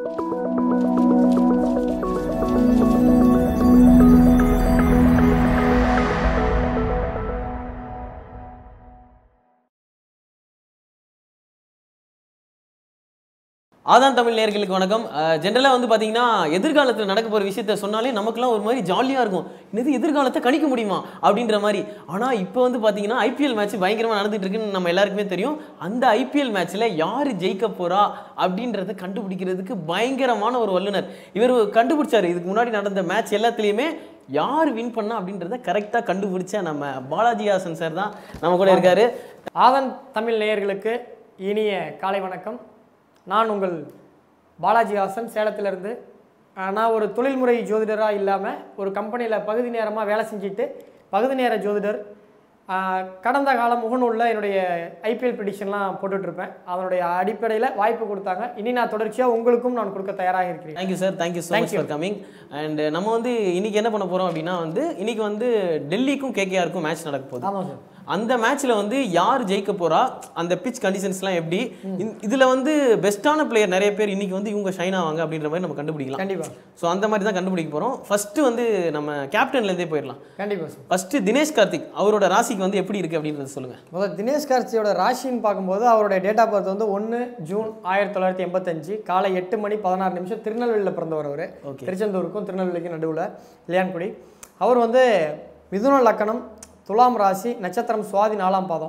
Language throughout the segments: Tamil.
ஆதான் தமிழ் நேயர்களுக்கு வணக்கம் ஜென்ரலாக வந்து பார்த்தீங்கன்னா எதிர்காலத்தில் நடக்க போகிற விஷயத்த சொன்னாலே நமக்குலாம் ஒரு மாதிரி ஜாலியாக இருக்கும் இது எதிர்காலத்தை கணிக்க முடியுமா அப்படின்ற மாதிரி ஆனால் இப்போ வந்து பார்த்தீங்கன்னா ஐபிஎல் மேட்ச் பயங்கரமாக நடந்துட்டு இருக்குன்னு நம்ம எல்லாருக்குமே தெரியும் அந்த ஐபிஎல் மேட்ச்சில் யார் ஜெயிக்க போறா அப்படின்றத கண்டுபிடிக்கிறதுக்கு பயங்கரமான ஒரு வல்லுனர் இவர் கண்டுபிடிச்சாரு இதுக்கு முன்னாடி நடந்த மேட்ச் எல்லாத்துலேயுமே யார் வின் பண்ணா அப்படின்றத கரெக்டாக கண்டுபிடிச்ச நம்ம பாலாஜி ஹாசன் சார் தான் நம்ம கூட இருக்காரு ஆதன் தமிழ் நேயர்களுக்கு இனிய காலை வணக்கம் நான் உங்கள் பாலாஜி ஹாசன் சேலத்திலிருந்து அஹ், நான் ஒரு தொழில்முறை ஜோதிடராக இல்லாமல் ஒரு கம்பெனியில் பகுதி நேரமாக வேலை செஞ்சுட்டு பகுதி நேர ஜோதிடர் அஹ், கடந்த காலம் முகநூலில் என்னுடைய ஐபிஎல் ப்ரிடிஷன்லாம் போட்டுட்ருப்பேன் அதனுடைய அடிப்படையில் வாய்ப்பு கொடுத்தாங்க இனி நான் தொடர்ச்சியாக உங்களுக்கும் நான் கொடுக்க தயாராக இருக்கிறேன் thank you sir thank you so much for coming and நம்ம வந்து இன்னைக்கு என்ன பண்ண போறோம் அப்படின்னா வந்து இன்னைக்கு வந்து டெல்லிக்கும் கேகேஆருக்கும் மேட்ச் நடக்க போகுது ஆமாம் சார் அந்த மேட்ச்ல வந்து யார் ஜெயிக்க போறா அந்த பிச் கண்டிஷன்ஸ்லாம் எப்படி இந்த- இதுல வந்து பெஸ்ட்டான பிளேயர் நிறைய பேர் இன்னைக்கு வந்து இவங்க ஷைன் ஆவாங்க அப்படின்ற மாதிரி நம்ம கண்டுபிடிக்கலாம் கண்டிப்பாக ஸோ அந்த மாதிரி தான் கண்டுபிடிக்க போறோம் ஃபர்ஸ்ட் வந்து நம்ம கேப்டன்ல இருந்தே போயிடலாம் கண்டிப்பாக சார் ஃபர்ஸ்ட் தினேஷ் கார்த்திக் அவரோட ராசிக்கு வந்து எப்படி இருக்கு அப்படின்றத சொல்லுங்க முதல்ல தினேஷ் கார்த்தியோட ராசின்னு பார்க்கும்போது அவருடைய டேட் ஆஃப் பர்த் வந்து ஒன்று ஜூன் ஆயிரத்தி தொள்ளாயிரத்தி எண்பத்தஞ்சு காலை எட்டு மணி பதினாறு நிமிஷம் திருநெல்வேலியில் பிறந்தவர் அவர் Okay. திருச்செந்தூருக்கும் திருநெல்வேலிக்கும் நடுவில் இளையான்குடி அவர் வந்து மிதுன லக்கணம் துலாம் ராசி நட்சத்திரம் சுவாதி நாலாம் பாதம்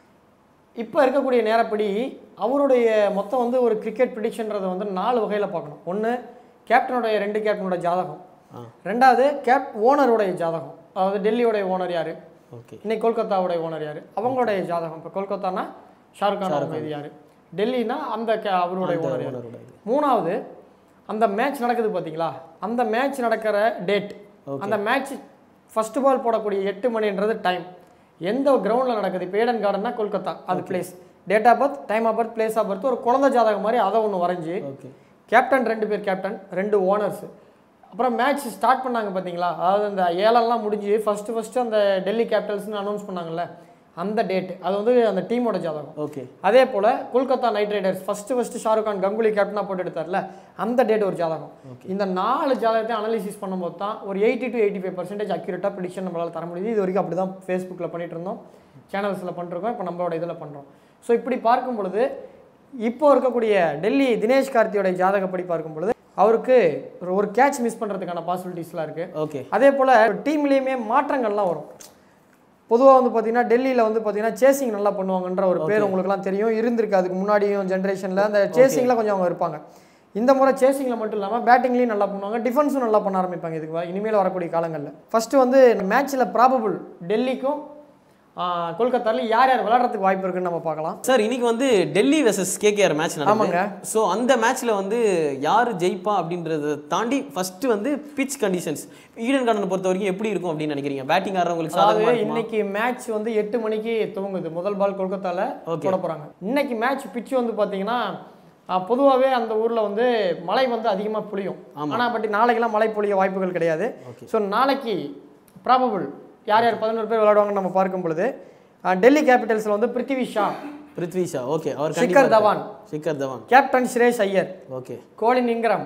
இப்போ இருக்கக்கூடிய நேரப்படி அவருடைய மொத்தம் வந்து ஒரு கிரிக்கெட் ப்ரிடிக்ஷன்றதை வந்து நாலு வகையில் பார்க்கணும் ஒன்று கேப்டனுடைய ரெண்டு கேப்டனோட ஜாதகம் ஆ. ரெண்டாவது கேப் ஓனருடைய ஜாதகம் அதாவது டெல்லியோடைய ஓனர் யார் ஓகே இன்னைக்கு கொல்கத்தாவுடைய ஓனர் யார் அவங்களுடைய ஜாதகம் இப்போ கொல்கத்தானா ஷாருக் கான் அவங்க இது யார் டெல்லினா அந்த கே- அவருடைய ஓனர் யார் ஓனரோட இது மூணாவது அந்த மேட்ச் நடக்குது பார்த்தீங்களா அந்த மேட்ச் நடக்கிற டேட் அந்த மேட்ச் ஃபர்ஸ்ட் பால் போடக்கூடிய எட்டு மணின்றது டைம் எந்த கிரவுண்டில் நடக்குது இப்போ ஏடன் கார்டன்னா கொல்கத்தா அது place date of birth time of birth place of birth ஒரு குழந்தை ஜாதகம் மாதிரி அதை ஒன்று வரைஞ்சி ஓகே கேப்டன் ரெண்டு பேர் கேப்டன் ரெண்டு ஓனர்ஸ் அப்புறம் மேட்ச் ஸ்டார்ட் பண்ணாங்க பார்த்தீங்களா அதாவது அந்த ஏலம்லாம் முடிஞ்சு ஃபஸ்ட்டு ஃபஸ்ட்டு அந்த டெல்லி கேபிட்டல்ஸ்னு அனௌன்ஸ் பண்ணாங்கல்ல அந்த டேட் அது வந்து அந்த டீமோட ஜாதகம் ஓகே அதே போல் Kolkata Knight Riders first first Shahrukh Khan Ganguly கேப்டனாக போட்டு எடுத்தார்ல அந்த டேட் ஒரு ஜாதகம் இந்த நாலு ஜாதகத்தை அனலிசிஸ் பண்ணும்போது தான் ஒரு eighty to eighty five percentage அக்யூரேட்டாக ப்ரிடிக்ஷன் நம்மளால் தர முடியுது இது வரைக்கும் அப்படி தான் ஃபேஸ்புக்கில் பண்ணிட்டு இருந்தோம் சேனல்ஸில் பண்ணிருக்கோம் இப்போ நம்மளோட இதில் பண்ணுறோம் ஸோ இப்படி பார்க்கும் பொழுது இப்போ இருக்கக்கூடிய டெல்லி தினேஷ் கார்த்தியோட ஜாதகப்படி பார்க்கும் பொழுது அவருக்கு ஒரு- ஒரு கேட்ச் மிஸ் பண்ணுறதுக்கான பாசிபிலிட்டிஸ்லாம் இருக்குது ஓகே அதே போல் டீம்லேயுமே மாற்றங்கள்லாம் வரும் பொதுவாக வந்து பார்த்தீங்கன்னா டெல்லியில் வந்து பார்த்தீங்கன்னா சேசிங் நல்லா பண்ணுவாங்கன்ற ஒரு பேர் உங்களுக்குலாம் தெரியும் இருந்திருக்கு அதுக்கு முன்னாடியும் ஜென்ரேஷனில் அந்த சேசிங்கில் கொஞ்சம் அவங்க இருப்பாங்க இந்த முறை சேசிங்கில் மட்டும் இல்லாமல் பேட்டிங்லேயும் நல்லா பண்ணுவாங்க டிஃபென்ஸும் நல்லா பண்ண ஆரம்பிப்பாங்க இதுக்கு வ- இனிமேல் வரக்கூடிய காலங்களில் ஃபஸ்ட்டு வந்து மேட்ச்சில் ப்ராபபிள் டெல்லிக்கும் கொல்கத்தாலையும் யார் யார் விளையாடுறதுக்கு வாய்ப்பு இருக்குன்னு நம்ம பார்க்கலாம் சார் இன்னைக்கு வந்து டெல்லி வெர்சஸ் கேகேஆர் மேட்ச் ஆமாங்க. நடக்குது ஸோ அந்த மேட்ச்ல வந்து யார் ஜெயிப்பா அப்படின்றத தாண்டி ஃபர்ஸ்ட் வந்து பிச் கண்டிஷன்ஸ் ஈடன் கார்டனை பொறுத்த வரைக்கும் எப்படி இருக்கும் அப்படின்னு நினைக்கிறீங்க பேட்டிங் ஆடுறவங்களுக்கு சாதகமா அதாவது இருக்குமா? இன்னைக்கு மேட்ச் வந்து எட்டு மணிக்கு துவங்குது முதல் பால் கொல்கத்தால Okay. போட போறாங்க இன்னைக்கு மேட்ச் பிச்சு வந்து பாத்தீங்கன்னா பொதுவாகவே அந்த ஊர்ல வந்து மழை வந்து அதிகமா பொழியும் ஆனா பட் நாளைக்கெல்லாம் மழை பொழிய வாய்ப்புகள் கிடையாது ஸோ நாளைக்கு ப்ராபபிள் யார் யார் பதினோரு பேர் விளையாடுவாங்கன்னு நம்ம பார்க்கும் பொழுது ஆ, டெல்லி கேபிட்டல்ஸ்ல வந்து பிருத்திவி ஷா பிருத்வி ஷா ஓகே அவர் ஷிக்கர் கண்டிப்பா தவான் இருப்பார். Shikhar Dhawan captain Suresh Iyer okay Colin Ingram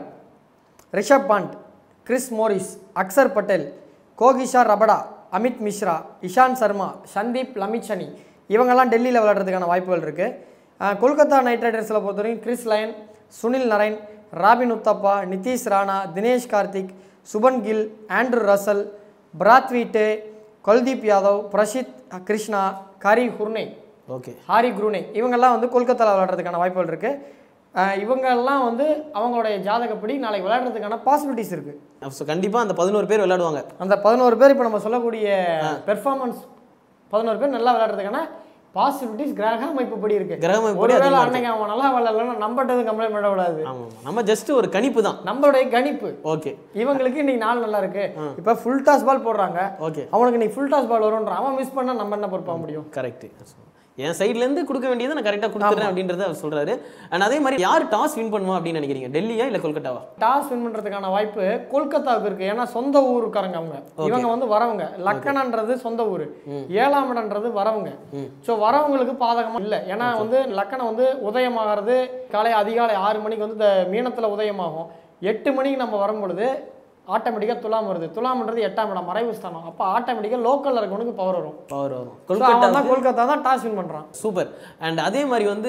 Rishabh Pant Chris Morris Axar Patel Kagiso Rabada Amit Mishra Ishant Sharma Sandeep Lamichhane இவங்கெல்லாம் டெல்லியில் விளையாடுறதுக்கான வாய்ப்புகள் இருக்குது கொல்கத்தா நைட் ரைடர்ஸில் பொறுத்தவரைக்கும் Chris Lynn Sunil Narine Robin Uthappa Nitish Rana Dinesh Karthik Shubman Gill Andre Russell Brathwaite Kuldeep Yadav Prasidh Krishna Harry Gurney okay Harry Gurney இவங்கெல்லாம் வந்து கொல்கத்தாவில் விளையாடுறதுக்கான வாய்ப்புகள் இருக்குது இவங்கெல்லாம் வந்து அவங்களுடைய ஜாதகப்படி நாளைக்கு விளையாடுறதுக்கான பாசிபிலிட்டிஸ் இருக்குது ஸோ கண்டிப்பா அந்த பதினோரு பேர் விளையாடுவாங்க அந்த பதினோரு பேர் இப்போ நம்ம சொல்லக்கூடிய பெர்ஃபார்மன்ஸ் பதினோரு பேர் நல்லா விளையாடுறதுக்கான பாசிபிலிட்டிஸ் கிரக அமைப்புப்படி இருக்கு கிரக அமைப்புப்படி ஒருவேளை அதிகமா அன்னைக்கு அவன் நல்லா விளையாடலன்னா நம்மகிட்ட கம்ப்ளைண்ட் பண்ணக்கூடாது ஆமா ஆமா. நம்ம ஜஸ்ட் ஒரு கணிப்பு தான் நம்மளுடைய கணிப்பு ஓகே இவங்களுக்கு இன்னைக்கு நாள் நல்லா இருக்கு இப்போ ஃபுல் டாஸ் பால் போடுறாங்க ஓகே அவனுக்கு இன்னைக்கு ஃபுல் டாஸ் பால் வரும்ன்ற அவன் மிஸ் பண்ணா நம்ம என்ன பொறுப்பாக முடியும் கரெக்ட் என் சைடுல இருந்து கொடுக்க வேண்டியதை நான் கரெக்டாக கொடுத்துறேன் அப்படின்றத அவர் சொல்றாரு அண்ட் அதே மாதிரி யார் டாஸ் வின் பண்ணுவா அப்படின்னு நினைக்கிறீங்க டெல்லியா இல்ல கொல்கட்டாவா டாஸ் வின் பண்றதுக்கான வாய்ப்பு கொல்கத்தாவுக்கு இருக்கு ஏன்னா சொந்த ஊருக்காரங்க அவங்க இவங்க வந்து வரவங்க லக்கணன்றது சொந்த ஊர் ஏழாம் இடம்ன்றது வரவங்க ஸோ வரவங்களுக்கு பாதகமா இல்லை ஏன்னா வந்து லக்கணம் வந்து உதயமாகிறது காலை அதிகாலை ஆறு மணிக்கு வந்து இந்த மீனத்துல உதயமாகும் எட்டு மணிக்கு நம்ம வரும்பொழுது ஆட்டோமேட்டிக்காக துலாம் வருது துலாம்ன்றது எட்டாம் இடம் மறைவு ஸ்தானம் அப்போ ஆட்டோமேட்டிக்காக லோக்கலில் இருக்கவனுக்கு பவர் வரும் பவர் வரும் So, கொல்கட்டா அவன் தான் கொல்கத்தா தான் டாஸ் வின் பண்றான் சூப்பர் அண்ட் அதே மாதிரி வந்து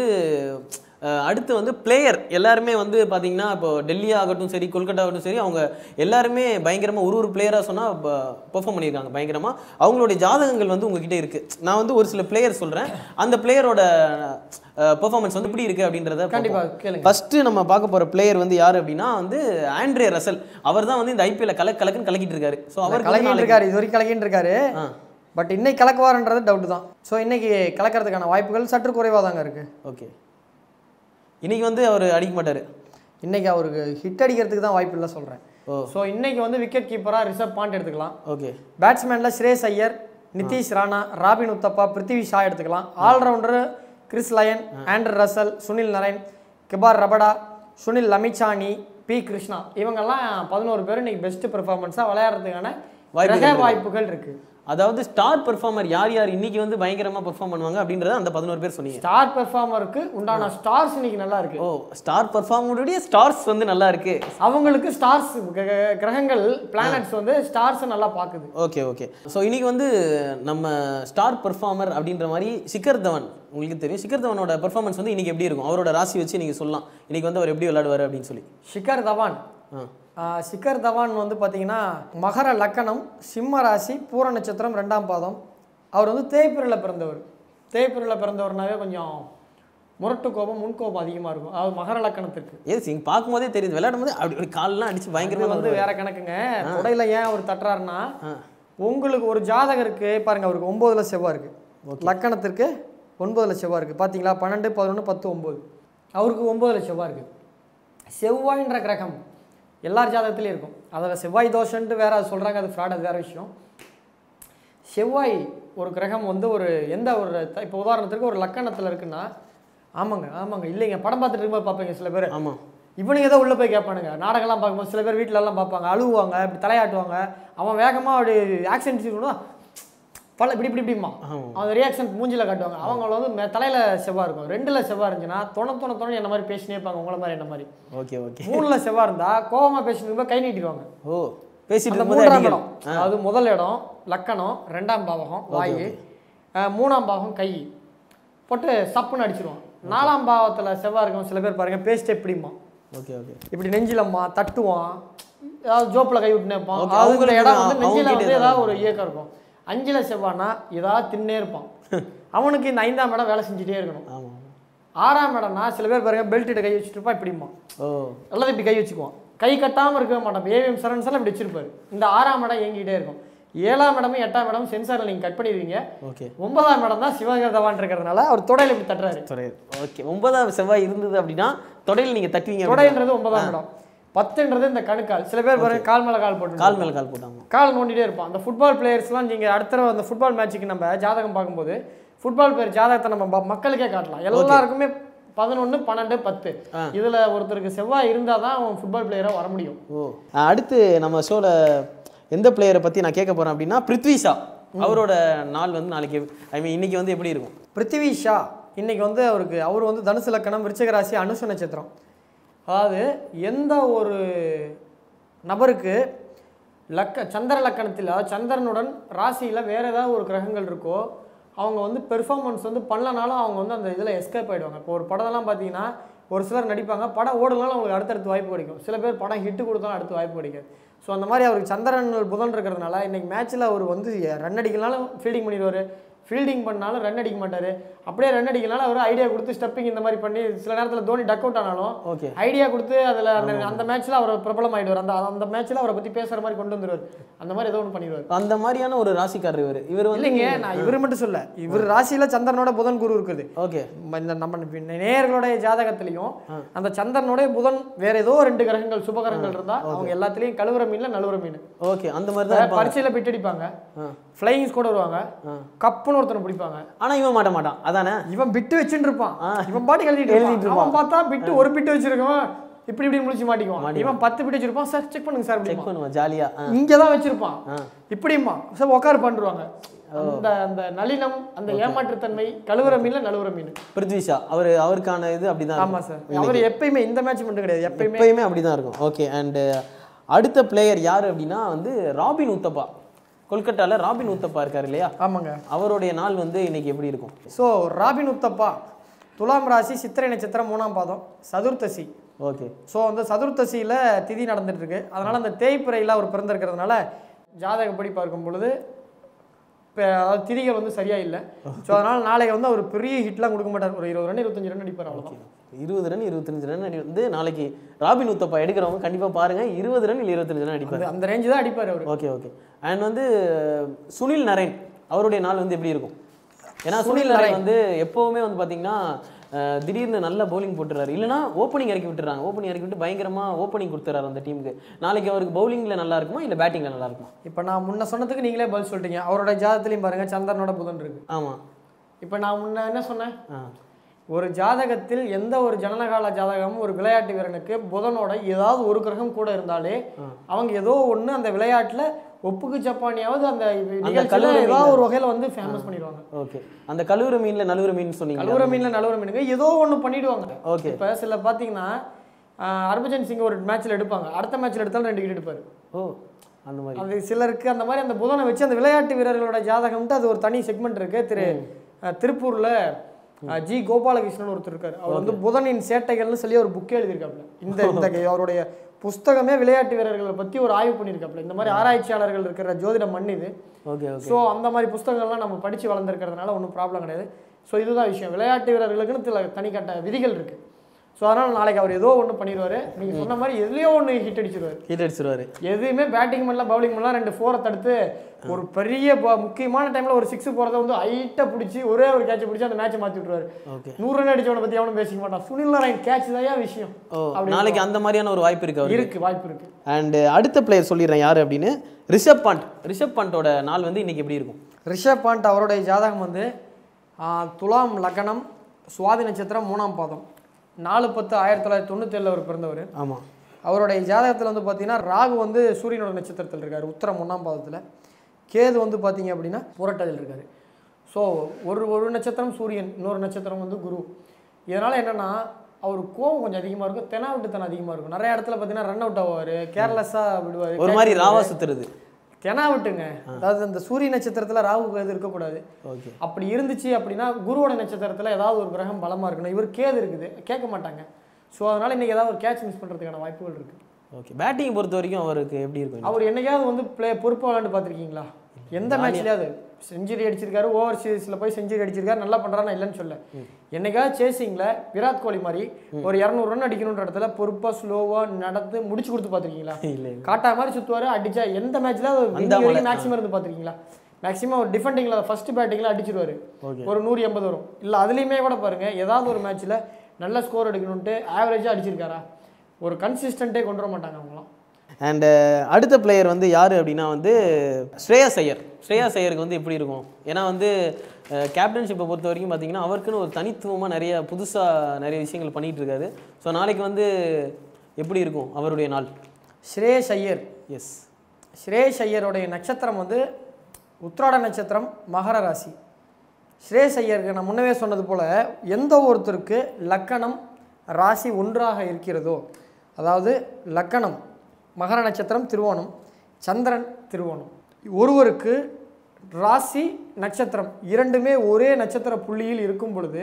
அஹ், அடுத்து வந்து பிளேயர் எல்லாருமே வந்து பார்த்தீங்கன்னா இப்போ டெல்லி ஆகட்டும் சரி கொல்கட்டா ஆகட்டும் சரி அவங்க எல்லாருமே பயங்கரமாக ஒரு ஒரு பிளேயராக சொன்னால் பெர்ஃபார்ம் பண்ணியிருக்காங்க பயங்கரமாக அவங்களுடைய ஜாதகங்கள் வந்து உங்ககிட்ட இருக்குது நான் வந்து ஒரு சில பிளேயர் சொல்கிறேன் அந்த பிளேயரோட பெர்ஃபார்மன்ஸ் வந்து எப்படி இருக்குது அப்படின்றத கண்டிப்பா கேளுங்க ஃபர்ஸ்ட் நம்ம பார்க்க போற பிளேயர் வந்து யார் அப்படின்னா வந்து ஆண்ட்ரே ரசல் அவர் தான் வந்து இந்த ஐபிஎல் கலக் கலக்குன்னு கலக்கிட்டு இருக்காரு ஸோ அவர் கலக்கிட்டு இருக்காரு இது வரைக்கும் கலக்கிட்டு இருக்காரு ஆ பட் இன்னைக்கு கலக்குவாருன்றது டவுட் தான் ஸோ இன்னைக்கு கலக்கிறதுக்கான வாய்ப்புகள் சற்று குறைவாக தாங்க இருக்கு ஓகே இன்னைக்கு வந்து அவர் அடிக்க மாட்டாரு இன்னைக்கு அவருக்கு ஹிட் அடிக்கிறதுக்கு தான் வாய்ப்பு இல்லை சொல்கிறேன் ஓ ஸோ இன்னைக்கு வந்து விக்கெட் கீப்பராக ரிஷப் பாண்ட் எடுத்துக்கலாம் ஓகே பேட்ஸ்மேனில் ஸ்ரேஸ் ஐயர் நிதிஷ் ராணா ராபின் உத்தப்பா பிருத்திவி ஷா எடுத்துக்கலாம் allrounder Chris Lynn Andre Russell Sunil Narine கிபார் ரபடா சுனில் லமிச்சானி பி கிருஷ்ணா இவங்கெல்லாம் பதினோரு பேர் இன்னைக்கு பெஸ்ட் பெர்ஃபார்மன்ஸாக விளையாடுறதுக்கான வாய்ப்புகள் கிரக இருக்கு. வாய்ப்புகள் இருக்குது அதாவது ஸ்டார் பெர்ஃபார்மர் யார் யார் இன்னைக்கு வந்து பயங்கரமா பெர்ஃபார்ம் பண்ணுவாங்க அப்படின்றத அந்த பதினோரு பேர் சொன்னீங்க ஸ்டார் பெர்ஃபார்மருக்கு உண்டான ஸ்டார்ஸ் இன்னைக்கு நல்லா இருக்கு ஓ ஸ்டார் பெர்ஃபார்மருடைய ஸ்டார்ஸ் வந்து நல்லா இருக்கு அவங்களுக்கு ஸ்டார்ஸ் கிரகங்கள் பிளானட்ஸ் வந்து ஸ்டார்ஸ் நல்லா பார்க்குது ஓகே ஓகே ஸோ இன்னைக்கு வந்து நம்ம ஸ்டார் பெர்ஃபார்மர் அப்படின்ற மாதிரி சிக்கர் தவன் உங்களுக்கு தெரியும் சிக்கர் தவனோட பெர்ஃபார்மன்ஸ் வந்து இன்னைக்கு எப்படி இருக்கும் அவரோட ராசி வச்சு நீங்க சொல்லலாம் இன்னைக்கு வந்து அவர் எப்படி விளையாடுவார் அப்படின்னு சொல்லி ஷிகர் தவான் ஆ ஆ, சிக்கர் தவான் வந்து பார்த்தீங்கன்னா மகர லக்கணம் சிம்ம ராசி பூர நட்சத்திரம் ரெண்டாம் பாதம் அவர் வந்து தேய்பிரில் பிறந்தவர் தேய்பிரில் பிறந்தவர்னாவே கொஞ்சம் முரட்டு கோபம் முன்கோபம் அதிகமாக இருக்கும் அது மகர லக்கணத்திற்கு ஏது சிங் பார்க்கும்போதே தெரியுது விளையாடும் போது அப்படி ஒரு கால்லாம் அடிச்சு இது பயங்கரமா வந்து வேற கணக்குங்க தொடையில ஏன் அவர் தட்டுறாருன்னா உங்களுக்கு ஒரு ஜாதகருக்கு பாருங்க அவருக்கு ஒன்பதுல செவ்வாய் இருக்கு லக்கணத்திற்கு ஒன்பதுல செவ்வாய் இருக்கு பாத்தீங்களா பன்னெண்டு பதினொன்று பத்து ஒன்பது அவருக்கு ஒன்பதுல செவ்வாய் இருக்கு செவ்வாய்ன்ற கிரகம் எல்லார் ஜாதகத்துலேயும் இருக்கும் அதில் செவ்வாய் தோஷன்ட்டு வேற அது சொல்றாங்க அது ஃப்ராட் அது வேற விஷயம் செவ்வாய் ஒரு கிரகம் வந்து ஒரு எந்த ஒரு த- இப்போ உதாரணத்துக்கு ஒரு லக்கணத்தில் இருக்குன்னா ஆமாங்க ஆமாங்க இல்லைங்க படம் பார்த்துட்டு இருக்கும்போது பார்ப்பீங்க சில பேர் ஆமா இவனுங்க ஏதோ உள்ளே போய் கேட்பானுங்க நாடகம்லாம் பார்க்கும்போது சில பேர் வீட்ல எல்லாம் பார்ப்பாங்க அழுவாங்க இப்படி தலையாட்டுவாங்க அவன் வேகமாக அப்படி ஆக்ஷன் சீன் பல இப்படி இப்படி இப்படிமா ஆமா. அவன் ரியாக்ஷன் மூஞ்சில காட்டுவாங்க அவங்கள வந்து மெ- தலையில செவ்வாய் இருக்கும் ரெண்டுல செவ்வாய் இருந்துச்சுன்னா தொண தொண தொண என்ன மாதிரி பேசினே இருப்பாங்க உங்கள மாதிரி என்ன மாதிரி ஓகே ஓகே மூணுல செவ்வாய் இருந்தா கோவமா பேசிட்டு இருக்கும்போது கை நீட்டிடுவாங்க ஓ பேசிட்டு அந்த இருக்கும்போது மூன்றாம் அடிக்கணும் இடம் அதாவது முதல் இடம் லக்கணம் ரெண்டாம் பாவகம் வாயு அஹ், மூணாம் பாவகம் கை போட்டு சப்புன்னு அடிச்சிருவான் நாலாம் பாவத்துல செவ்வாய் இருக்கும் சில பேர் பாருங்க பேசிட்டு எப்படிமா ஓகே ஓகே இப்படி நெஞ்சிலம்மா தட்டுவான் ஏதாவது ஜோப்பில் கை விட்டுனே இருப்பான் Okay, அதுங்கிற அவங்களுக்கு இடம் தான், வந்து நெஞ்சில அவங்க வந்து கிட்ட ஏதாவது ஒரு இயக்கம் இருக்கும் அஞ்சுல செவ்வானா ஏதாவது தின்னே இருப்பான் அவனுக்கு இந்த ஐந்தாம் இடம் வேலை செஞ்சுட்டே இருக்கணும் ஆமா ஆறாம் இடம்னா சில பேர் பாருங்க பெல்ட்டிட்ட கை வச்சுட்டு இருப்பான் இப்படிமா ஓ அல்லது இப்படி கை வச்சுக்குவான் கை கட்டாமல் இருக்கவே மாட்டான் ஏவிஎம் சரன்ஸ் எல்லாம் இப்படி வச்சிருப்பாரு இந்த ஆறாம் இடம் இயங்கிட்டே இருக்கும் ஏழாம் இடமும் எட்டாம் இடம் சென்சாரில் நீங்கள் கட் பண்ணிடுவீங்க ஓகே ஒன்பதாம் இடம் தான் சிவகர்தவான் இருக்கிறதுனால அவர் தொடையில இப்படி தட்டுறாரு சரி ஓகே ஒன்பதாம் செவ்வாய் இருந்தது அப்படின்னா தொடையில் நீங்க தட்டுவீங்க அப்படின்னா. தொடைன்றது ஒன்பதாம் இடம் பத்துன்றது இந்த கணுக்கால் சில பேர் பாருங்க கால் மேல கால் போட்டு கால் மேல கால் போட்டாங்க கால் நோண்டிட்டே இருப்பான் அந்த ஃபுட்பால் பிளேயர்ஸ்லாம் நீங்கள் அடுத்த தடவை அந்த ஃபுட்பால் மேட்ச்சுக்கு நம்ம ஜாதகம் பார்க்கும்போது ஃபுட்பால் பிளேயர் ஜாதகத்தை நம்ம ப- மக்களுக்கே காட்டலாம் எல்லாருக்குமே பதினொன்று பன்னெண்டு பத்து இதில் ஒருத்தருக்கு செவ்வாய் இருந்தால் தான் அவன் ஃபுட்பால் பிளேயராக வர முடியும் ஓ அஹ் அடுத்து நம்ம ஷோல எந்த பிளேயரை பத்தி நான் கேட்க போறேன் அப்படின்னா பிருத்வி ஷா அவரோட நாள் வந்து நாளைக்கு ஐ மீன் இன்னைக்கு வந்து எப்படி இருக்கும் பிருத்திவி ஷா இன்னைக்கு வந்து அவருக்கு அவர் வந்து தனுசு லக்கணம் விருச்சிக ராசி அனுச நட்சத்திரம் அதாவது எந்த ஒரு நபருக்கு லக்க சந்திர லக்கணத்தில் அதாவது சந்திரனுடன் ராசியில் வேறு ஏதாவது ஒரு கிரகங்கள் இருக்கோ அவங்க வந்து பெர்ஃபார்மன்ஸ் வந்து பண்ணலனாலும் அவங்க வந்து அந்த இதில் எஸ்கேப் ஆகிடுவாங்க இப்போ ஒரு படம்லாம் பார்த்தீங்கன்னா ஒரு சிலர் நடிப்பாங்க படம் ஓடுனாலும் அவங்களுக்கு அடுத்தடுத்து வாய்ப்பு கிடைக்கும் சில பேர் படம் ஹிட்டு கொடுத்தாலும் அடுத்து வாய்ப்பு கிடைக்காது ஸோ அந்த மாதிரி அவருக்கு சந்திரன் புதன் இருக்கிறதுனால இன்னைக்கு மேட்ச்சில் அவர் வந்து ரன் அடிக்கலனாலும் ஃபீல்டிங் பண்ணிடுவார் ஃபீல்டிங் பண்ணாலும் ரன் அடிக்க மாட்டார் அப்படியே ரன் அடிக்கலனாலும் அவர் ஐடியா கொடுத்து ஸ்டெப்பிங் இந்த மாதிரி பண்ணி சில நேரத்தில் தோனி டக் அவுட் ஆனாலும் ஓகே ஐடியா கொடுத்து அதில் அந்த அந்த மேட்ச்சில் அவர் பிரபலம் ஆயிடுவார் அந்த அந்த மேட்ச்சில் அவரை பற்றி பேசுகிற மாதிரி கொண்டு வந்துருவார் அந்த மாதிரி ஏதோ ஒன்று பண்ணிடுவார் அந்த மாதிரியான ஒரு ராசிக்காரர் இவர் இவர் வந்து இல்லைங்க நான் இவர் மட்டும் சொல்ல இவர் ராசியில் சந்திரனோட புதன் குரு இருக்குது ஓகே ம- இந்த நம்ம நேயர்களுடைய ஜாதகத்திலையும் அந்த சந்திரனுடைய புதன் வேற ஏதோ ரெண்டு கிரகங்கள் சுப கிரகங்கள் இருந்தா அவங்க எல்லாத்துலயும் கழுவுற மீன்ல நழுவுற மீன் ஓகே அந்த மாதிரி தான் இருப்பாங்க பரீட்சையில பிட்டடிப்பாங்க ஆ. ஃப்ளையிங்ஸ் கூட வருவாங்க ஆ. கப்புன்னு டப்புன்னு ஒருத்தனை பிடிப்பாங்க ஆனா இவன் மாட்ட மாட்டான் அதானே இவன் பிட்டு வச்சுட்டு இருப்பான் ஆ. இவன் பாட்டுக்கு எழுதிட்டு எழுதிட்டு இருப்பான் அவன் பார்த்தா பிட்டு ஒரு பிட்டு வச்சிருக்கவன் இப்படி இப்படி முடிச்சு மாட்டிக்குவான் இவன் பத்து பிட்டு வச்சிருப்பான் சார் செக் பண்ணுங்க சார் செக் பண்ணுவான் ஜாலியா இங்க தான் வச்சிருப்பான் ஆ. இப்படிமா சார் உட்காரு பண்ணுவாங்க அந்த அந்த நளினம் அந்த ஏமாற்றுத்தன்மை கழுவுற மீன்ல நழுவுற மீன் பிருத்விஷா அவர் அவருக்கான இது அப்படிதான் ஆமா இருக்கும். சார் அவர் எப்பயுமே இந்த மேட்ச் மட்டும் கிடையாது எப்பயுமே எப்பயுமே அப்படிதான் இருக்கும் ஓகே அண்ட் அடுத்த பிளேயர் யார் அப்படின்னா வந்து ராபின் உத்தப்பா கொல்கட்டால ராபின் உத்தப்பா இருக்காரு இல்லையா ஆமாங்க அவருடைய நாள் வந்து இன்னைக்கு எப்படி இருக்கும் ஸோ ராபின் உத்தப்பா துலாம் ராசி சித்திரை நட்சத்திரம் மூணாம் பாதம் சதுர்த்தசி ஓகே ஸோ அந்த சதுர்த்தசியில் திதி நடந்துட்டு இருக்கு அதனால அந்த தேய்பிறையில் அவர் பிறந்திருக்கிறதுனால ஜாதகப்படி பார்க்கும் பொழுது இப்போ அதாவது திதிகள் வந்து சரியா இல்லை ஸோ அதனால நாளைக்கு வந்து அவர் பெரிய ஹிட்லாம் கொடுக்க மாட்டார் ஒரு இருபது ரன் இருபத்தஞ்சு ரன் அடிப்பார் அவ்வளோதான் இருபது ரன் இருபத்தஞ்சு ரன் அடி வந்து நாளைக்கு ராபின் உத்தப்பா எடுக்கிறவங்க கண்டிப்பா பாருங்க இருபது ரன் இல்லை இருபத்தஞ்சு ரன் அடிப்பார் அந்த- அந்த ரேஞ்சு தான் அடிப்பார் அவர் ஓகே ஓகே அண்ட் வந்து சுனில் நரேன் அவருடைய நாள் வந்து எப்படி இருக்கும் ஏன்னா சுனில் நரேன் வந்து எப்பவுமே வந்து பாத்தீங்கன்னா அஹ், திடீர்னு நல்ல பவுலிங் போட்டுறாரு இல்லைன்னா ஓப்பனிங் இறக்கி விட்டுறாங்க ஓப்பனிங் இறக்கி விட்டு பயங்கரமா ஓப்பனிங் கொடுத்துறாரு அந்த டீமுக்கு நாளைக்கு அவருக்கு பவுலிங்ல நல்லா இருக்குமா இல்ல பேட்டிங்ல நல்லா இருக்குமா இப்போ நான் முன்ன சொன்னதுக்கு நீங்களே பதில் சொல்லிட்டீங்க அவரோட ஜாதகத்துலையும் பாருங்க சந்திரனோட புதன் இருக்கு ஆமா இப்போ நான் முன்ன என்ன சொன்னேன் ஆ ஒரு ஜாதகத்தில் எந்த ஒரு ஜனனகால ஜாதகமும் ஒரு விளையாட்டு வீரனுக்கு புதனோட ஏதாவது ஒரு கிரகம் கூட இருந்தாலே அவங்க ஏதோ ஒண்ணு அந்த விளையாட்டுல ஒப்புக்கு ஜப்பானியாவது அந்த நிகழ்ச்சியில கல்லூரி ஏதாவது ஒரு வகையில வந்து ஃபேமஸ் பண்ணிடுவாங்க ஓகே அந்த கழுவுற மீன்ல நழுவுற மீன் சொன்னீங்க கழுவுற மீன்ல நழுவுற மீனுங்க ஏதோ ஒண்ணு பண்ணிடுவாங்க ஓகே இப்ப சில பாத்தீங்கன்னா ஆஹ், ஹர்பஜன் சிங் ஒரு மேட்ச்ல எடுப்பாங்க அடுத்த மேட்ச்ல எடுத்தாலும் ரெண்டு விக்கெட் எடுப்பாரு ஓ அந்த மாதிரி அது சிலருக்கு அந்த மாதிரி அந்த புதனை வச்சு அந்த விளையாட்டு வீரர்களோட ஜாதகம்ட்டு அது ஒரு தனி செக்மெண்ட் இருக்கு திரு அஹ், திருப்பூர்ல அஹ், ஜி கோபாலகிருஷ்ணன் ஒருத்தர் இருக்காரு அவர் வந்து புதனின் சேட்டைகள்னு சொல்லி ஒரு புக்கே எழுதியிருக்காப்புல இந்த இந்த அவருடைய புஸ்தகமே விளையாட்டு வீரர்களை பத்தி ஒரு ஆய்வு பண்ணியிருக்காப்புல இந்த மாதிரி ஆராய்ச்சியாளர்கள் இருக்கிற ஜோதிட மண் இது ஓகே ஓகே ஸோ அந்த மாதிரி புஸ்தகங்கள்லாம் நம்ம படிச்சு வளர்ந்துருக்கிறதுனால ஒன்றும் ப்ராப்ளம் கிடையாது ஸோ இதுதான் விஷயம் விளையாட்டு வீரர்களுக்குன்னு சில தனிக்கட்ட விதிகள் இருக்கு ஸோ அதனால நாளைக்கு அவர் ஏதோ ஒன்று பண்ணிடுவாரு நீங்க சொன்ன மாதிரி எதுலையோ ஒன்று ஹிட் அடிச்சிருவாரு ஹீட் அடிச்சிருவாரு எதுவுமே பேட்டிங் பண்ணலாம் பவுலிங் பண்ணலாம் ரெண்டு ஃபோரை தடுத்து ஒரு பெரிய ப- முக்கியமான டைம்ல ஒரு சிக்ஸ் போறத வந்து ஹைட்டா பிடிச்சி ஒரே ஒரு கேட்ச் பிடிச்சி அந்த மேட்சை மாத்தி விட்டுருவாரு ஓகே நூறு ரன் அடிச்சவனை பத்தி அவனும் பேசிக்க மாட்டான் சுனில் நாராயண் கேட்ச் தான் விஷயம் ஓ அப்படி நாளைக்கு அந்த மாதிரியான ஒரு வாய்ப்பு இருக்கு அவருக்கு இருக்கு வாய்ப்பு இருக்கு அண்ட் அடுத்த பிளேயர் சொல்லிடுறேன் யார் அப்படின்னு ரிஷப் பண்ட் ரிஷப் பண்டோட நாள் வந்து இன்னைக்கு எப்படி இருக்கும் ரிஷப் பாண்ட் அவருடைய ஜாதகம் வந்து ஆ, துலாம் லக்னம் சுவாதி நட்சத்திரம் மூணாம் பாதம் நாலு பத்து ஆயிரத்தி தொள்ளாயிரத்தி தொண்ணூத்தேழில் அவர் பிறந்தவர் ஆமா அவருடைய ஜாதகத்தில் வந்து பார்த்தீங்கன்னா ராகு வந்து சூரியனோட நட்சத்திரத்தில் இருக்கார் உத்தரம் ஒன்றாம் பாதத்தில் கேது வந்து பார்த்தீங்க அப்படின்னா புரட்டதில் இருக்கார் ஸோ ஒரு ஒரு நட்சத்திரம் சூரியன் இன்னொரு நட்சத்திரம் வந்து குரு இதனால் என்னென்னா அவர் கோவம் கொஞ்சம் அதிகமாக இருக்கும் தெனாவிட்டுத்தனம் அதிகமாக இருக்கும் நிறைய இடத்துல பார்த்தீங்கன்னா ரன் அவுட் ஆவார் கேர்லெஸ்ஸாக விடுவார் ஒரு மாதிரி ராவா சுத்துறது தெனாவிட்டுங்க அதாவது அந்த சூரிய நட்சத்திரத்தில் ராகு கேது இருக்கக்கூடாது ஓகே அப்படி இருந்துச்சு அப்படின்னா குருவோட நட்சத்திரத்தில் ஏதாவது ஒரு கிரகம் பலமாக இருக்கணும் இவர் கேது இருக்குது கேட்க மாட்டாங்க ஸோ அதனால் இன்றைக்கி ஏதாவது ஒரு கேட்ச் மிஸ் பண்ணுறதுக்கான வாய்ப்புகள் இருக்குது ஓகே பேட்டிங் பொறுத்த வரைக்கும் அவருக்கு எப்படி இருக்கும் அவர் என்னைக்காவது வந்து பிளே பொறுப்பாக விளாண்டு பார்த்துருக்கீங்களா எந்த மேட்ச்லயாவது செஞ்சுரி அடிச்சிருக்காரு ஓவர் சீரிஸில் போய் செஞ்சுரி அடிச்சிருக்காரு நல்லா பண்ணுறாரு நான் இல்லைன்னு சொல்ல என்னைக்காவது சேசிங்கில் விராட் கோலி மாதிரி ஒரு இரநூறு ரன் அடிக்கணுன்ற இடத்துல பொறுப்பாக ஸ்லோவாக நடந்து முடிச்சு கொடுத்து பார்த்துருக்கீங்களா இல்லை இல்லை காட்டா மாதிரி சுற்றுவார் அடிச்சா எந்த மேட்ச்ல அந்தாமலை. மேக்ஸிமம் இருந்து பார்த்துருக்கீங்களா மேக்ஸிமம் ஒரு டிஃபெண்டிங்கில் ஃபர்ஸ்ட் பேட்டிங்கில் அடிச்சிருவாரு ஓகே ஒரு நூறு எண்பது வரும் இல்லை அதுலேயுமே கூட பாருங்க ஏதாவது ஒரு மேட்ச்சில் நல்ல ஸ்கோர் எடுக்கணுன்ட்டு ஆவரேஜாக அடிச்சிருக்காரா ஒரு கன்சிஸ்டன்ட்டே கொண்டு வர மாட்டாங்க அவங்களாம் அண்ட் அடுத்த பிளேயர் வந்து யார் அப்படின்னா வந்து ஸ்ரேயாஸ் ஐயர் ஸ்ரேயாஸ் ஐயருக்கு வந்து எப்படி இருக்கும் ஏன்னா வந்து கேப்டன்ஷிப்பை பொறுத்த வரைக்கும் பார்த்தீங்கன்னா அவருக்குன்னு ஒரு தனித்துவமாக நிறைய புதுசாக நிறைய விஷயங்கள் பண்ணிட்டு இருக்காரு ஸோ நாளைக்கு வந்து எப்படி இருக்கும் அவருடைய நாள் ஸ்ரேஷ் ஐயர் எஸ் ஸ்ரேஷ் ஐயருடைய நட்சத்திரம் வந்து உத்ராட நட்சத்திரம் மகர ராசி ஸ்ரேஷ் ஐயருக்கு நான் முன்னவே சொன்னது போல் எந்த ஒருத்தருக்கு லக்கணம் ராசி ஒன்றாக இருக்கிறதோ அதாவது லக்கணம் மகர நட்சத்திரம் திருவோணம் சந்திரன் திருவோணம் ஒருவருக்கு ராசி நட்சத்திரம் இரண்டுமே ஒரே நட்சத்திர புள்ளியில் இருக்கும் பொழுது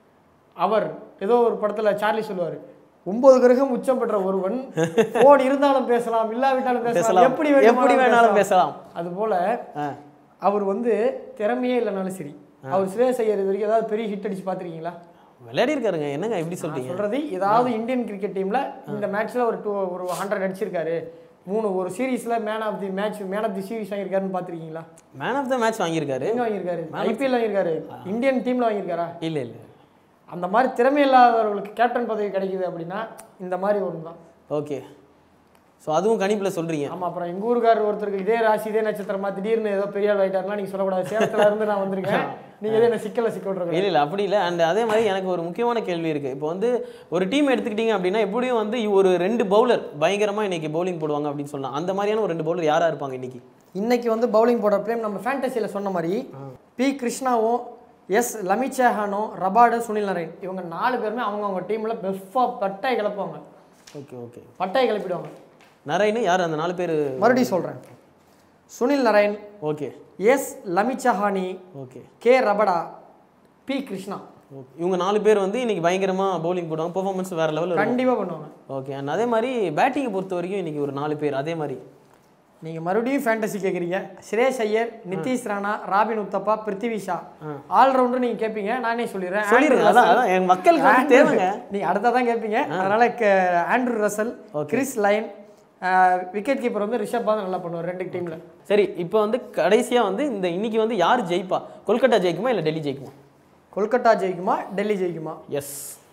அவர் ஏதோ ஒரு படத்துல சார்லி சொல்லுவார் ஒன்பது கிரகம் உச்சம் பெற்ற ஒருவன் போன் இருந்தாலும் பேசலாம் இல்லாவிட்டாலும் பேசலாம் பேசலாம் எப்படி எப்படி வேணாலும் பேசலாம் அது போல ஆ அவர் வந்து திறமையே இல்லைனாலும் சரி அவர் சுரேஷ் ஐயர் இது வரைக்கும் ஏதாவது பெரிய ஹிட் அடிச்சு பார்த்துருக்கீங்களா விளையாடி இருக்காருங்க என்னங்க எப்படி சொல்றீங்க சொல்றது ஏதாவது இந்தியன் கிரிக்கெட் டீம்ல இந்த மேட்ச்ல ஒரு டூ ஒரு ஹண்ட்ரட் அடிச்சிருக்காரு மூணு ஒரு சீரீஸ்ல man of the match man of the series வாங்கியிருக்காருன்னு பார்த்துருக்கீங்களா மேன் ஆஃப் த மேட்ச் வாங்கியிருக்காரு எங்க வாங்கியிருக்காரு ஐபிஎல் வாங்கியிருக்காரு இந்தியன் டீம்ல வாங்கியிருக்காரா இல்லை இல்லை அந்த மாதிரி திறமை இல்லாதவர்களுக்கு கேப்டன் பதவி கிடைக்குது அப்படின்னா இந்த மாதிரி ஒன்று தான் ஓகே ஸோ அதுவும் கணிப்பில் சொல்கிறீங்க ஆமா அப்புறம் எங்க ஊருக்காரர் ஒருத்தருக்கு இதே ராசி இதே நட்சத்திரமா திடீர்னு ஏதோ பெரிய ஆள் ஆயிட்டாருலாம் நீங்க சொல்லக்கூடாது சேலத்துல இருந்து நான் வந்திருக்கேன் நீங்க எதோ என்ன சிக்கல சிக்க விட்ருக்கீங்க இல்லை இல்லை அப்படி இல்லை அண்ட் அதே மாதிரி எனக்கு ஒரு முக்கியமான கேள்வி இருக்குது இப்போ வந்து ஒரு டீம் எடுத்துக்கிட்டீங்க அப்படின்னா எப்படியும் வந்து ஒரு ரெண்டு பவுலர் பயங்கரமாக இன்னைக்கு பவுலிங் போடுவாங்க அப்படின்னு சொல்லலாம் அந்த மாதிரியான ஒரு ரெண்டு பவுலர் யாராக இருப்பாங்க இன்னைக்கு இன்னைக்கு வந்து பவுலிங் போடுற பிளேம் நம்ம ஃபேண்டசியில் சொன்ன மாதிரி பி கிருஷ்ணாவும் எஸ் லமிச்சேஹானும் ரபாடு சுனில் நரேன் இவங்க நாலு பேருமே அவங்க அவங்க டீம்ல பெஃபா பட்டாய் கிளப்புவாங்க ஓகே ஓகே பட்டாய் கிளப்பிடுவாங்க நரேனு யார் அந்த நாலு பேர் மறுபடியும் சொல்றேன் Sunil Narine okay S Lamichhane okay K Rabada P Krishna okay இவங்க நாலு பேர் வந்து இன்னைக்கு பயங்கரமாக பவுலிங் போடுவாங்க பெர்ஃபார்மன்ஸ் வேறு லெவலில் கண்டிப்பா பண்ணுவாங்க ஓகே அண்ட் அதே மாதிரி பேட்டிங்கை பொறுத்த வரைக்கும் இன்னைக்கு ஒரு நாலு பேர் அதே மாதிரி நீங்க மறுபடியும் ஃபேண்டசி கேக்குறீங்க ஸ்ரேஷ் ஐயர் நிதிஷ் ராணா ராபின் உத்தப்பா பிருத்திவி ஷா ஆல்ரவுண்டர் நீங்க கேட்பீங்க நானே சொல்லிடுறேன் சொல்லிடுங்க ஆண்ட்ரூ அதான் அதான் எங்கள் மக்களுக்கு வந்து ஆண்ட்ரூ- தேவைங்க நீங்க அடுத்ததான் கேட்பீங்க அதனால க- Andrew Russell Chris Lynn wicket keeper வந்து ரிஷப் பாந்த் நல்லா பண்ணுவார் ரெண்டு டீம்ல சரி இப்போ வந்து கடைசியாக வந்து இந்த இன்னைக்கு வந்து யார் ஜெயிப்பா கொல்கட்டா ஜெயிக்குமா இல்லை டெல்லி ஜெயிக்குமா கொல்கத்தா ஜெயிக்குமா டெல்லி ஜெயிக்குமா எஸ்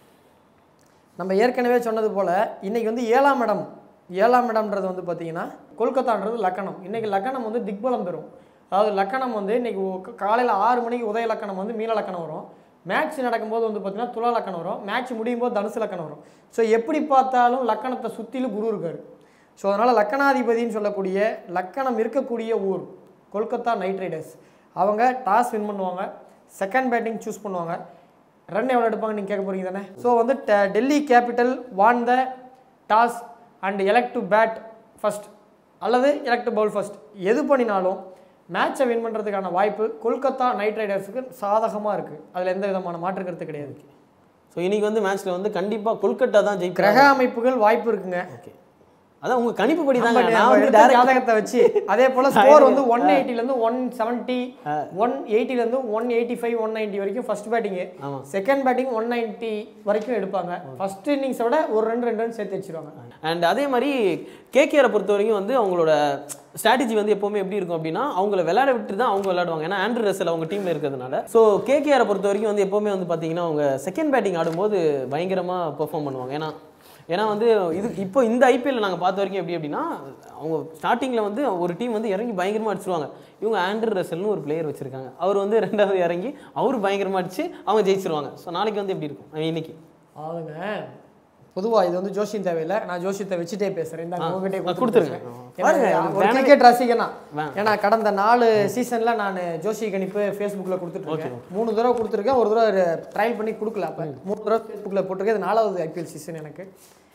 நம்ம ஏற்கனவே சொன்னது போல இன்னைக்கு வந்து ஏழாம் இடம் ஏழாம் இடம்ன்றது வந்து பார்த்தீங்கன்னா கொல்கத்தான்றது லக்கணம் இன்னைக்கு லக்கணம் வந்து திக்பலம் பெறும் அதாவது லக்கணம் வந்து இன்னைக்கு காலையில் ஆறு மணிக்கு உதய லக்கணம் வந்து மீன லக்கணம் வரும் மேட்ச் நடக்கும்போது வந்து பார்த்தீங்கன்னா துலா லக்கணம் வரும் மேட்ச் முடியும் போது தனுசு லக்கணம் வரும் ஸோ எப்படி பார்த்தாலும் லக்கணத்தை சுற்றிலும் குரு இருக்காரு ஸோ அதனால் லக்கணாதிபதின்னு சொல்லக்கூடிய லக்கணம் இருக்கக்கூடிய ஊர் கொல்கத்தா நைட் ரைடர்ஸ் அவங்க டாஸ் வின் பண்ணுவாங்க செகண்ட் பேட்டிங் சூஸ் பண்ணுவாங்க ரன் எவ்வளோ எடுப்பாங்க நீங்கள் கேட்க போறீங்க தானே ஸோ வந்து ட- Delhi Capital won the toss and elect to bat first அல்லது elect டு பவுல் ஃபர்ஸ்ட் எது பண்ணினாலும் மேட்சை வின் பண்ணுறதுக்கான வாய்ப்பு கொல்கத்தா நைட் ரைடர்ஸுக்கு சாதகமாக இருக்குது அதில் எந்த விதமான மாற்று கருத்து கிடையாது ஸோ இன்னைக்கு வந்து மேட்ச்ல வந்து கண்டிப்பாக கொல்கட்டா தான் ஜெயிக்கிறாங்க கிரக அமைப்புகள் வாய்ப்பு இருக்குங்க ஓகே அதான் உங்க கணிப்பு படி நம்ம தாங்க நான் நம்ம வந்து எடுத்த direct- ஜாதகத்தை வச்சு அதே போல ஸ்கோர் வந்து ஒன் இருந்து ஒன் செவன்ட்டி ஒன் இருந்து one eighty five one ninety வரைக்கும் ஃபர்ஸ்ட் பேட்டிங் ஆமா. செகண்ட் பேட்டிங் ஒன் நைன்ட்டி வரைக்கும் எடுப்பாங்க ஃபர்ஸ்ட் இன்னிங்ஸை விட ஒரு ரெண்டு ரெண்டு ரன் சேர்த்து வச்சிருவாங்க அண்ட் அதே மாதிரி கேகேஆரை பொறுத்த வரைக்கும் வந்து அவங்களோட ஸ்ட்ராட்டஜி வந்து எப்பவுமே எப்படி இருக்கும் அப்படின்னா அவங்கள விளையாட விட்டு தான் அவங்க விளையாடுவாங்க ஏன்னா ஆண்ட்ரு ரசல் அவங்க டீம்ல இருக்கிறதுனால ஸோ கேகேஆரை பொறுத்த வரைக்கும் வந்து எப்பவுமே வந்து பார்த்தீங்கன்னா அவங்க செகண்ட் பேட்டிங் ஆடும்போது பயங்கரமாக பெர்ஃபார்ம் பண்ணுவாங்க ஏன்னா ஏன்னா வந்து இது இப்போ இந்த ஐபிஎல் நாங்கள் பார்த்த வரைக்கும் எப்படி அப்படின்னா அவங்க ஸ்டார்டிங்கில் வந்து ஒரு டீம் வந்து இறங்கி பயங்கரமாக அடிச்சிருவாங்க இவங்க ஆண்ட்ரு ரசல்னு ஒரு பிளேயர் வச்சிருக்காங்க அவர் வந்து ரெண்டாவது இறங்கி அவர் பயங்கரமாக அடிச்சு அவங்க ஜெயிச்சிருவாங்க ஸோ நாளைக்கு வந்து எப்படி இருக்கும் I mean, இன்னைக்கு ஆகுங்க பொதுவா இது வந்து ஜோஷியம் தேவையில்லை நான் ஜோஷியத்தை வச்சுட்டே பேசுறேன் இந்த ஆ, உங்ககிட்டே ஆ, கொடுத்துருங்க. பாருங்க, ஒரு வேணா- கிரிக்கெட் ரசிகனா வேணாம். ஏன்னா கடந்த நாலு சீசன்ல நான் ஜோஷி கணிப்பு ஃபேஸ்புக்கில் கொடுத்துட்ருக்கேன் மூணு தடவை கொடுத்துருக்கேன் ஒரு தடவை ட்ரையல் பண்ணி கொடுக்கல அப்போ மூணு தடவை ஃபேஸ்புக்கில் போட்டிருக்கேன் இது நாலாவது ஐபிஎல் சீசன் எனக்கு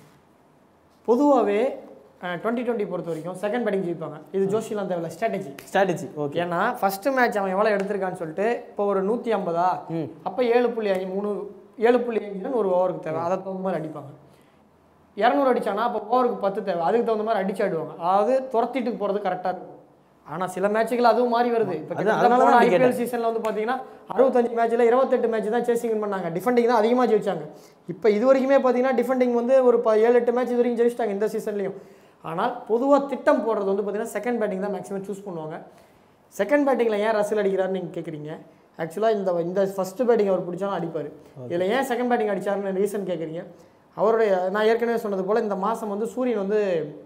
பொதுவாகவே டுவெண்ட்டி டுவெண்ட்டி பொறுத்த வரைக்கும் செகண்ட் பேட்டிங் ஜெயிப்பாங்க இது ஜோஷிலாம் தேவையில்ல ஸ்ட்ராட்டஜி ஸ்ட்ராட்டஜி ஓகே ஏன்னா ஃபர்ஸ்ட் மேட்ச் அவன் எவ்வளோ எடுத்திருக்கான்னு சொல்லிட்டு இப்போ ஒரு நூற்றி ஐம்பதா அப்போ ஏழு புள்ளி அஞ்சு மூணு ஏழு புள்ளி அஞ்சுன்னு ஒரு ஓவருக்கு தேவை அதை தகுந்த மாதிரி அடிப்பாங்க இரநூறு அடிச்சானா அப்போ ஓவருக்கு பத்து தேவை அதுக்கு தகுந்த மாதிரி அடிச்சு ஆடுவாங்க அதாவது துரத்திட்டு போகிறது கரெக்டாக இருக்கும் ஆனால் சில மேட்சுகள் அதுவும் மாறி வருது இப்போ அதான், அதனால தான் அப்படி ஐபிஎல் சீசனில் வந்து பார்த்தீங்கன்னா அறுபத்தஞ்சு மேட்ச்சில் இருபத்தெட்டு மேட்ச் தான் சேசிங் பண்ணாங்க டிஃபெண்டிங் தான் அதிகமாக ஜெயிச்சாங்க இப்போ இது வரைக்குமே பார்த்தீங்கன்னா டிஃபெண்டிங் வந்து ஒரு ப ஏழு எட்டு மேட்ச் இது வரைக்கும் ஜெயிச்சிட்டாங்க இந்த சீசன்லையும் ஆனால் பொதுவாக திட்டம் போடுறது வந்து பார்த்தீங்கன்னா செகண்ட் பேட்டிங் தான் மேக்ஸிமம் சூஸ் பண்ணுவாங்க செகண்ட் பேட்டிங்கில் ஏன் ரசில் அடிக்கிறாருன்னு நீங்கள் கேட்குறீங்க ஆக்சுவலாக இந்த இந்த ஃபஸ்ட்டு பேட்டிங் அவர் பிடிச்சாலும் அடிப்பார் இதில் ஏன் செகண்ட் பேட்டிங் அடிச்சாருன்னு ரீசன் கேட்குறீங்க அவருடைய நான் ஏற்கனவே சொன்னது போல் இந்த மாதம் வந்து சூரியன் வந்து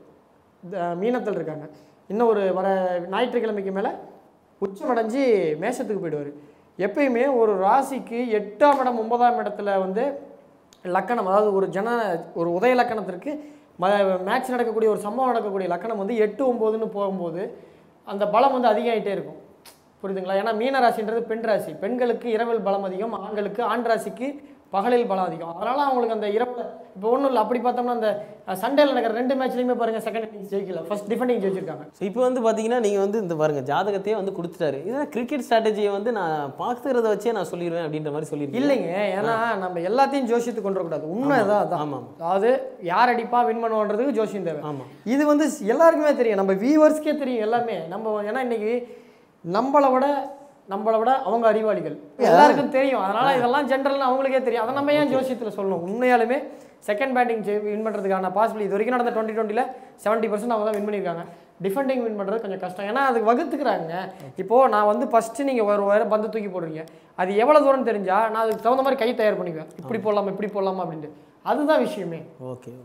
த- மீனத்தில் இருக்காங்க இன்னும் ஒரு வர ஞாயிற்றுக்கிழமைக்கு மேலே உச்சமடைஞ்சு மேஷத்துக்கு போயிடுவார் எப்பயுமே ஒரு ராசிக்கு எட்டாம் இடம் ஒன்பதாம் இடத்துல வந்து லக்கணம் அதாவது ஒரு ஜன ஒரு உதய லக்கணத்திற்கு ம மேட்ச் நடக்கக்கூடிய ஒரு சம்பவம் நடக்கக்கூடிய லக்கணம் வந்து எட்டு ஒம்போதுன்னு போகும்போது அந்த பலம் வந்து அதிகமாயிட்டே இருக்கும் புரியுதுங்களா ஏன்னா மீன ராசின்றது பெண் ராசி பெண்களுக்கு இரவில் பலம் அதிகம் ஆண்களுக்கு ஆண் ராசிக்கு பகலில் பலம் அதிகம் அதனால அவங்களுக்கு அந்த இரவு இப்போ ஒன்றும் இல்லை அப்படி பார்த்தோம்னா அந்த சண்டேல நடக்கிற ரெண்டு மேட்ச்லையுமே பாருங்க செகண்ட் இன்னிங்ஸ் ஜெயிக்கல ஃபர்ஸ்ட் டிஃபெண்டிங் ஜெயிச்சிருக்காங்க ஸோ இப்போ வந்து பார்த்தீங்கன்னா நீங்கள் வந்து இந்த பாருங்க ஜாதகத்தையே வந்து கொடுத்துட்டாரு இதெல்லாம் கிரிக்கெட் ஸ்ட்ராட்டஜியை வந்து நான் பார்க்கறத வச்சே நான் சொல்லிடுவேன் அப்படின்ற மாதிரி சொல்லியிருக்கேன் இல்லைங்க ஏன்னா நம்ம எல்லாத்தையும் ஜோசியத்துக்கு கொண்டு வரக்கூடாது உண்மை தான் அதான் ஆமாம் அதாவது யார் அடிப்பா வின் பண்ணுவோன்றதுக்கு ஜோசியம் தேவை ஆமாம் இது வந்து எல்லாருக்குமே தெரியும் நம்ம வியூவர்ஸ்க்கே தெரியும் எல்லாமே நம்ம ஏன்னா இன்னைக்கு நம்மளை விட நம்மளை விட அவங்க அறிவாளிகள் எல்லாருக்கும் தெரியும் அதனால இதெல்லாம் ஜென்ரல்னு அவங்களுக்கே தெரியும் அதை நம்ம ஏன் ஜோசியத்தில் சொல்லணும் உண்மையாலுமே செகண்ட் பேட்டிங் வின் பண்ணுறதுக்கான பாசிபிள் இது வரைக்கும் நடந்த டுவெண்ட்டி டுவெண்ட்டியில் செவன்ட்டி பர்சன்ட் அவங்க தான் வின் பண்ணியிருக்காங்க டிஃபெண்டிங் வின் பண்ணுறது கொஞ்சம் கஷ்டம் ஏன்னா அதுக்கு வகுத்துக்கிறாங்க இப்போது நான் வந்து ஃபஸ்ட்டு நீங்கள் ஒரு வேறு பந்து தூக்கி போடுறீங்க அது எவ்வளோ தூரம் தெரிஞ்சால் நான் அதுக்கு தகுந்த மாதிரி கை தயார் பண்ணிக்குவேன் இப்படி போடலாமா இப்படி போடலாமா அப்படின்ட்டு அதுதான் விஷயமே ஓகே ஓகே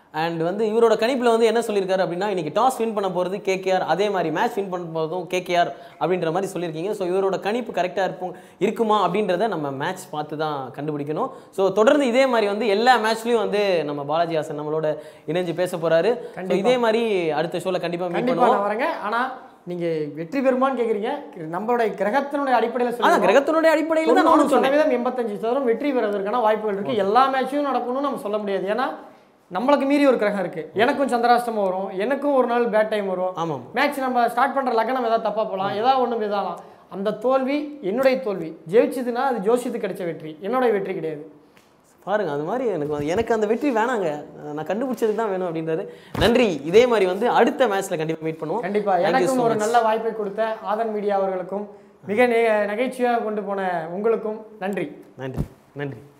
அண்ட் வந்து இவரோட கணிப்பில் வந்து என்ன சொல்லியிருக்காரு அப்படின்னா இன்னைக்கு டாஸ் வின் பண்ண போகிறது கேகேஆர் அதே மாதிரி மேட்ச் வின் பண்ண போகிறதும் கேகேஆர் அப்படின்ற மாதிரி சொல்லியிருக்கீங்க ஸோ இவரோட கணிப்பு கரெக்டாக இருப்போம் இருக்குமா அப்படின்றத நம்ம மேட்ச் பார்த்து தான் கண்டுபிடிக்கணும் ஸோ தொடர்ந்து இதே மாதிரி வந்து எல்லா மேட்ச்லையும் வந்து நம்ம பாலாஜி ஹாசன் நம்மளோட இணைஞ்சு பேச போறாரு So இதே மாதிரி அடுத்த ஷோவில் கண்டிப்பாக மீட் கண்டிப்பா பண்ணுவோம் நான் வரேங்க ஆனா நீங்க வெற்றி பெறுமான்னு கேக்குறீங்க நம்மளுடைய கிரகத்தினுடைய அடிப்படையில் அதான் சொல்லுங்க கிரகத்தினுடைய அடிப்படையில் தான் தொண்ணூறு நானும் சொன்னேன் சதவீதம் எண்பத்தஞ்சு சதவீதம் வெற்றி பெறுவதற்கான வாய்ப்புகள் இருக்கு எல்லா மேட்சும் நடக்கணும்னு நம்ம சொல்ல முடியாது ஏன்னா நம்மளுக்கு மீறி ஒரு கிரகம் இருக்கு எனக்கும் சந்திராஷ்டமம் வரும் எனக்கும் ஒரு நாள் பேட் டைம் வரும் ஆமாம் மேட்ச் நம்ம ஸ்டார்ட் பண்ற லக்னம் ஏதாவது தப்பா போகலாம் ஏதாவது ஒண்ணு விதாலாம் அந்த தோல்வி என்னுடைய தோல்வி ஜெயிச்சதுன்னா அது ஜோசியத்துக்கு கிடைச்ச வெற்றி என்னுடைய வெற்றி கிடையாது பாருங்க அது மாதிரி எனக்கு வந்து- எனக்கு அந்த வெற்றி வேணாங்க நான் கண்டுபிடிச்சதுக்கு தான் வேணும் அப்படின்றாரு நன்றி இதே மாதிரி வந்து அடுத்த மேட்ச்ல கண்டிப்பா மீட் பண்ணுவோம் கண்டிப்பா Thank you எனக்கும் so ஒரு much. நல்ல வாய்ப்பை கொடுத்த ஆதன் மீடியா அவர்களுக்கும் மிக நெ- நகைச்சுவையாக கொண்டு போன உங்களுக்கும் நன்றி நன்றி நன்றி